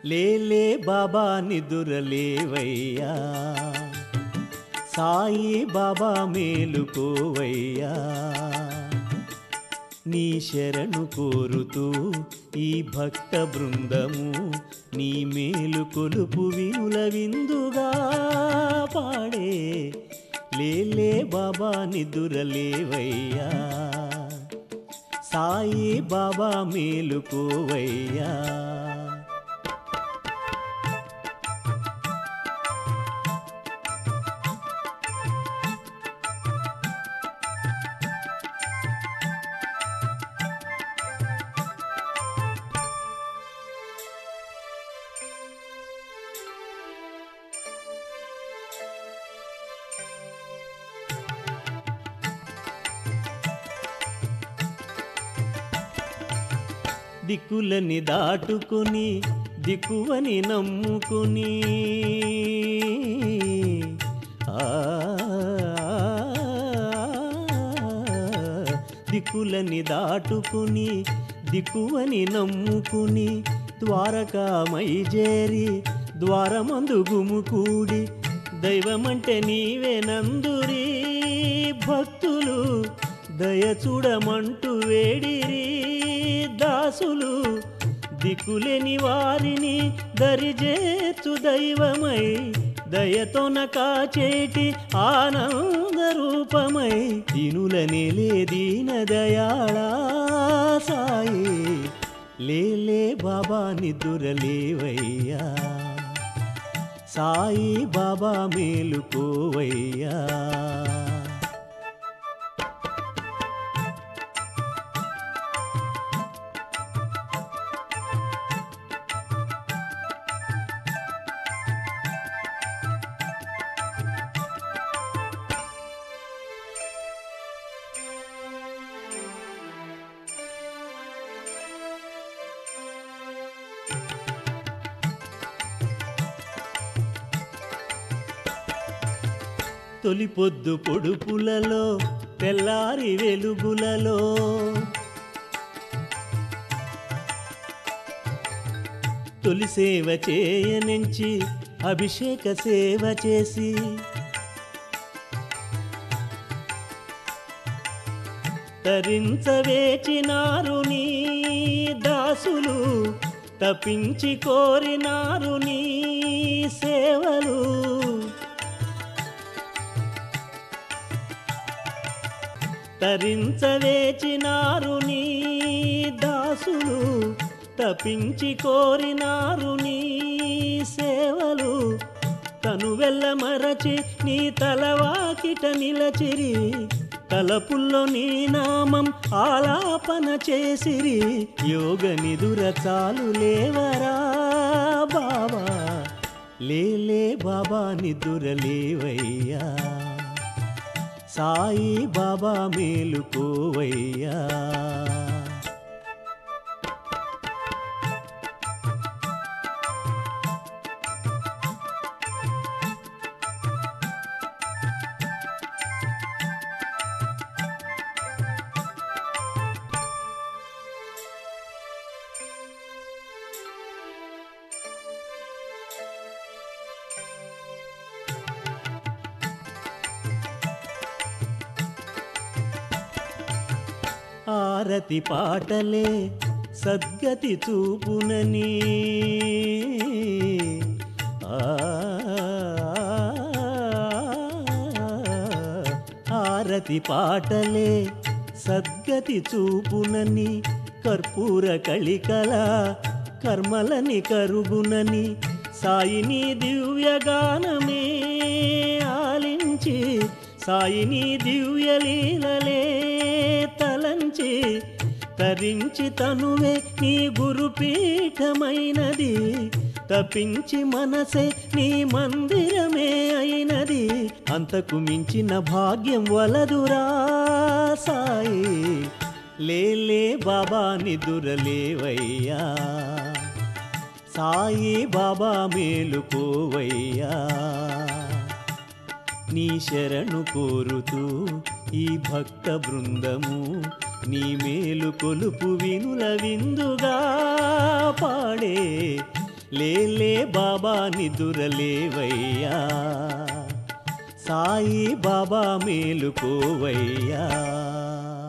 లేలే బాబా నిదురలేవయ్యా సాయి బాబా మేలుకోవయ్యా నీ శరణు కోరుతూ ఈ భక్త బృందము నీ మేలు కొలుపు వినుల విందుగా పాడే లేలే బాబా నిదురలేవయ్యా సాయి బాబా మేలుకోవయ్యా దిక్కులని దాటుకుని దిక్కువని నమ్ముకుని ఆ, దిక్కులని దాటుకుని దిక్కువని నమ్ముకుని ద్వారకామై చేరి ద్వారమందు గుముకూడి దైవమంటే నీవే నందురి భక్తులు దయ చూడమంటూ వేడిరి దాసులు దిక్కులేని వారిని దరిజేర్చు దైవమై దయతోన కాచేటి ఆనంద రూపమై దీనుల నిలే దీన దయాళా సాయి లేలే బాబా నిదురలేవయ్యా సాయి బాబా మేలుకోవయ్యా తొలి పొద్దు పొడుపులలో తెల్లారి వెలుగులలో తొలి సేవ చేయనించి అభిషేక సేవ చేసి తరించవేచినారు నీ దాసులు తప్పించి కోరినారు నీ సేవలు తరించవేచినారు నీ దాసులు తప్పించి కోరినారు నీ సేవలు తను వెళ్ళ మరచి నీ తలవాకిట నిలచిరి తలపుల్లో నీ నామం ఆలాపన చేసిరి యోగ నిదుర చాలు లేవరా బాబా లేలే బాబా నిదుర లేవయ్యా సాయి బాబా మేలుకోవయ్యా ఆరతి పాటలే సద్గతి చూపునని ఆ, ఆరతి పాటలే సద్గతి చూపునని కర్పూర కళికల కర్మలని కరుగునని సాయిని దివ్యగానమే ఆలించి సాయిని దివ్యలీలలే తలంచి తరించి తనువే నీ గురుపీఠమైనది తప్పించి మనసే నీ మందిరమే అయినది అంతకు మించిన భాగ్యం వలదురా సాయి లేలే బాబా నిదురలేవయ్యా సాయి బాబా మేలుకోవయ్యా నీ శరణు కోరుతూ ఈ భక్త బృందము నీ మేలు కొలుపు వినుల విందుగా పాడే లేలే బాబా నిదురలేవయ్యా సాయి బాబా మేలుకోవయ్యా